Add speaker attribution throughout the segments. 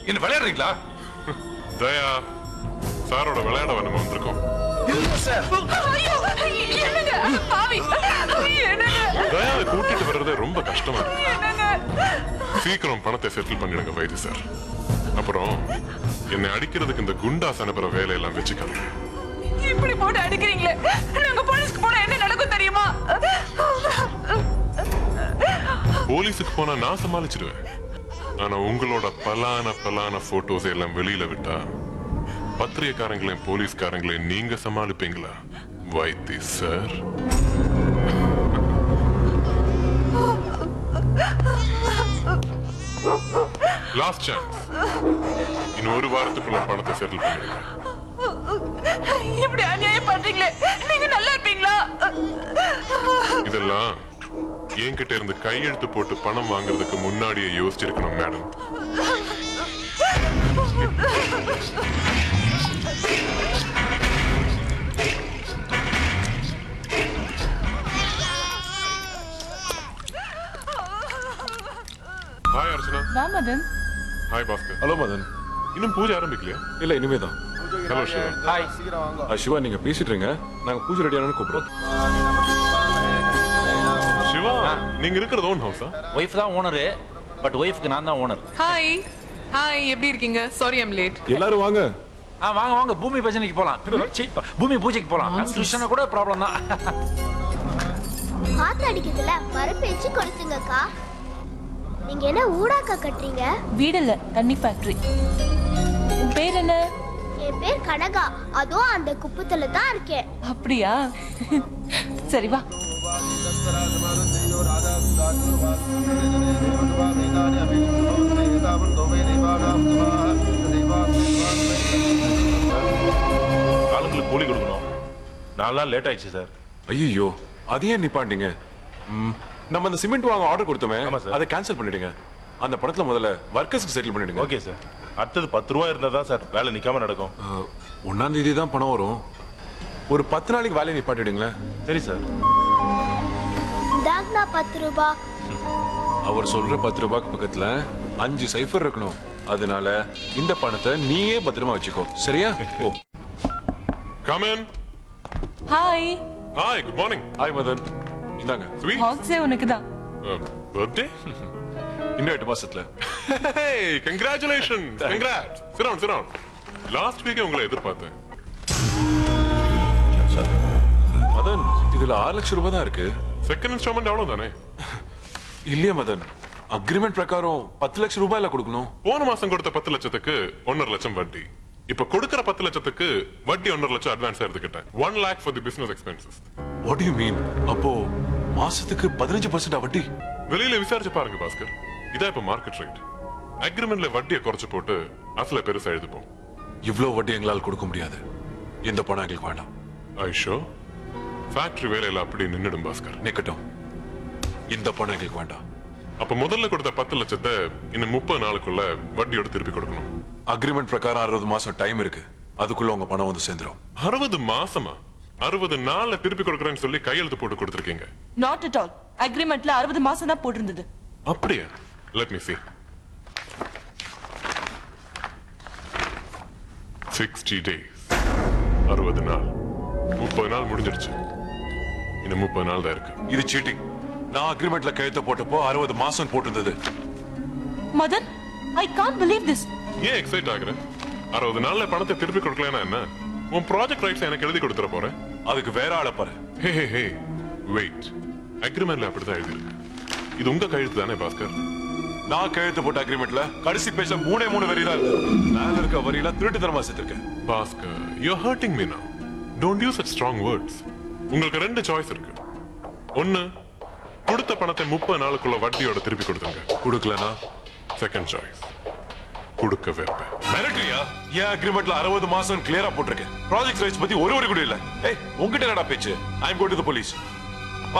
Speaker 1: என்ன விளையாடுறீங்களா
Speaker 2: தயா சாரோட விளையாட நம்ம வந்திருக்கோம்
Speaker 3: ஐயோ, என்னங்க பாவி என்னங்க
Speaker 2: தயாவை கூட்டிட்டு வர்றது ரொம்ப கஷ்டமா இருக்கு
Speaker 3: என்னங்க
Speaker 2: சீக்கிரம் பணத்தை செட்டில் பண்ணிடுங்க வைத்திய சார் அப்புறம் என்னை அடிக்கிறதுக்கு இந்த குண்டாஸ் அனுப்புற வேலையெல்லாம் வச்சுக்காதீங்க
Speaker 3: இப்படி போட்டு அடிக்கிறீங்களே நாங்க போலீஸ்க்கு போனா என்ன நடக்கும் தெரியுமா
Speaker 2: போலீஸுக்கு போனா நான் சமாளிச்சிடுவேன் ஆனா உங்களோட பலான பலான போட்டோஸ் எல்லாம் வெளியில விட்டா பத்திரிகைக்காரங்களையும் போலீஸ்காரங்களையும் நீங்க சமாளிப்பீங்களா வைத்தி சார் லாஸ்ட் சான்ஸ் இன்னும் ஒரு வாரத்துக்குள்ள பணத்தை செட்டில் பண்ணிடுங்க
Speaker 3: இப்படி அநியாயம் பண்றீங்களே நீங்க நல்லா இருப்பீங்களா
Speaker 2: இதெல்லாம் என்கிட்ட இருந்து கையெழுத்து போட்டு பணம் வாங்குறதுக்கு முன்னாடியே யோசிச்சிருக்கணும் மேடம் ஹாய் அர்ச்சனா
Speaker 4: வா மதன்
Speaker 2: ஹாய் பாஸ்கர்
Speaker 5: ஹலோ மதன்
Speaker 2: இன்னும் பூஜை ஆரம்பிக்கலையா
Speaker 5: இல்ல இனிமே தான்
Speaker 2: ஹலோ சிவா
Speaker 5: ஆ, சிவா நீங்க பேசிட்டு இருங்க நாங்க பூஜை ரெடியானு கூப்பிடுறோம்
Speaker 2: சிவா நீங்க இருக்கிறது ஓன் ஹவுஸா
Speaker 6: ஒய்ஃப் தான் ஓனரு பட் ஒய்ஃப்க்கு நான் தான் ஓனர்
Speaker 4: ஹாய் ஹாய் எப்படி இருக்கீங்க சாரி ஐம் லேட்
Speaker 5: எல்லாரும் வாங்க
Speaker 6: ஆ வாங்க வாங்க பூமி பஜனைக்கு போலாம் சீ, பூமி பூஜைக்கு போலாம் கிருஷ்ணனை கூட ப்ராப்ளம் தான்
Speaker 7: காத்து அடிக்குதுல பருப்பு வச்சு கொடுத்துங்கக்கா நீங்க என்ன ஊடாக்கா கட்டுறீங்க
Speaker 4: வீடு இல்ல தண்ணி ஃபேக்டரி உன் பேர் என்ன
Speaker 7: என் பேர் கனகா அதுவும் அந்த குப்பத்துல தான் இருக்கேன்
Speaker 4: அப்படியா சரி வா
Speaker 1: ஆளுங்களுக்கு கூலி கொடுக்கணும் நாலு நாள் லேட் ஆயிடுச்சு சார்
Speaker 5: ஐயோ அது ஏன் நிப்பாண்டீங்க ம், நம்ம அந்த சிமெண்ட் வாங்க ஆர்டர் கொடுத்தோமே
Speaker 1: ஆமா சார்.
Speaker 5: அதை கேன்சல் பண்ணிடுங்க அந்த பணத்துல முதல்ல ஒர்க்கர்ஸ்க்கு செட்டில் பண்ணிடுங்க
Speaker 1: ஓகே சார் அடுத்தது பத்து ரூபா இருந்தா தான் சார் வேலை நிக்காம நடக்கும்
Speaker 5: ஆ, ஒண்ணாம் தேதி தான் பணம் வரும் ஒரு பத்து நாளைக்கு வேலையை நிப்பாட்டிடுங்களேன்
Speaker 1: சரி சார்
Speaker 7: இந்தாங்கண்ணா பத்து ரூபா
Speaker 5: அவர் சொல்ற பத்து ரூபாய்க்கு பக்கத்துல அஞ்சு சைஃபர் இருக்கணும் அதனால இந்த பணத்தை நீயே பத்திரமா வச்சுக்கோ சரியா oh
Speaker 2: come in
Speaker 4: hi
Speaker 2: hi good morning
Speaker 5: hi Madan இந்தாங்க
Speaker 2: ஸ்வீட்
Speaker 4: ஹாக்ஸே உனக்கு தான்
Speaker 2: பர்த்டே
Speaker 5: இன்னும் எட்டு மாசத்துல
Speaker 2: Hey, congratulations! Congrats! Sit down, sit down. Last வீக்கே உங்களை எதிர்பார்த்தேன்
Speaker 5: மதன் இதுல ஆறு லட்சம் ரூபாய் தான் இருக்கு
Speaker 2: செகண்ட் இன்ஸ்டால்மெண்ட் அவ்வளவு தானே
Speaker 5: இல்லையா மதன் அக்ரிமெண்ட் பிரகாரம் பத்து லட்சம் ரூபாயில கொடுக்கணும்
Speaker 2: போன மாசம் கொடுத்த பத்து லட்சத்துக்கு ஒன்னரை லட்சம் வட்டி இப்ப கொடுக்கற பத்து லட்சத்துக்கு வட்டி ஒன்னரை லட்சம் அட்வான்ஸ் எடுத்துக்கிட்டேன் one lakh for the business expenses
Speaker 5: what you mean அப்போ மாசத்துக்கு பதினஞ்சு பர்சன்ட் வட்டி
Speaker 2: வெளியில விசாரிச்சு பாருங்க பாஸ்கர் இதான் இப்ப மார்க்கெட் ரேட் அக்ரிமெண்ட்ல வட்டியை குறைச்சு போட்டு அசல பெருசா எழுதுப்போம்
Speaker 5: இவ்ளோ வட்டி எங்களால் கொடுக்க முடியாது இந்த பணம் எங்களுக்கு வேண்டாம்
Speaker 2: ஐஷோ ஃபேக்டரி வேலையில அப்படி நின்னுடும் பாஸ்கர்
Speaker 5: நிக்கட்டும் இந்த பணம் எங்களுக்கு வேண்டாம்
Speaker 2: அப்ப முதல்ல கொடுத்த பத்து லட்சத்தை இன்னும் முப்பது நாளுக்குள்ள வட்டியோட திருப்பி கொடுக்கணும்
Speaker 5: அக்ரிமெண்ட் பிரகாரம் அறுபது மாசம் டைம் இருக்கு அதுக்குள்ள உங்க பணம் வந்து சேர்ந்துரும்
Speaker 2: அறுபது மாசமா அறுபது நாள்ல திருப்பி கொடுக்கறேன்னு சொல்லி கையெழுத்து போட்டு கொடுத்துருக்கீங்க
Speaker 4: நாட் அட் ஆல் அக்ரிமெண்ட்ல அறுபது மாசம் தான் போட்டிருந்தது
Speaker 2: அப்படியா let me see sixty days அறுபது நாள் முப்பது நாள் முடிஞ்சிடுச்சு இன்னும் முப்பது நாள் தான் இருக்கு
Speaker 5: இது சீட்டிங் நான் அக்ரிமெண்ட்ல கையெழுத்து போட்டப்போ அறுபது மாசம் போட்டிருந்தது
Speaker 4: Madan I can't believe this
Speaker 2: ஏன் எக்ஸைட் ஆகுற அறுபது நாள்ல பணத்தை திருப்பி கொடுக்கலன்னா என்ன உன் ப்ராஜெக்ட் ரைட்ஸ் எனக்கு எழுதி கொடுத்துற போறேன்
Speaker 5: அதுக்கு வேற ஆளை பாரு
Speaker 2: ஹே ஹே ஹே வெயிட் அக்ரிமெண்ட்ல அப்படிதான் எழுதிருக்கு இது உங்க கையெழுத்து தானே பாஸ்கர்
Speaker 5: நான் கையெழுத்து போட்ட அக்ரிமெண்ட்ல கடைசி பேஜ மூணே மூணு வரி தான் இருக்கு மேல இருக்க வரியில திருட்டுத்தனமா சேர்த்திருக்கேன்
Speaker 2: Bhaskar you hurting me now don't use such strong words உங்களுக்கு ரெண்டு சாய்ஸ் இருக்கு ஒன்னு கொடுத்த பணத்தை முப்பது நாளுக்குள்ள வட்டியோட திருப்பி கொடுத்துருங்க
Speaker 5: கொடுக்கலனா
Speaker 2: செகண்ட் சாய்ஸ் கொடுக்க வைப்பேன்
Speaker 5: மிரட்டலியா என் அக்ரிமெண்ட்ல அறுபது மாசம் கிளியரா போட்டிருக்கேன் ப்ராஜெக்ட் ரைட்ஸ் பத்தி ஒரு வரி கூட இல்ல ஏய் உங்ககிட்ட என்னடா பேச்சு I am going to the police வா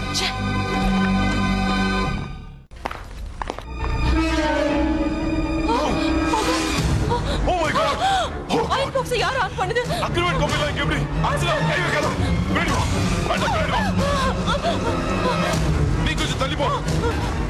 Speaker 5: oh my God
Speaker 4: iron box யார் ஆன் பண்ணுது
Speaker 5: அக்ரிமெண்ட் காப்பில இங்க எப்படி அஞ்சலா கை வைக்காத வேடி வா வேண்டாம் வேடி வா நீ கொஞ்சம் தள்ளி போ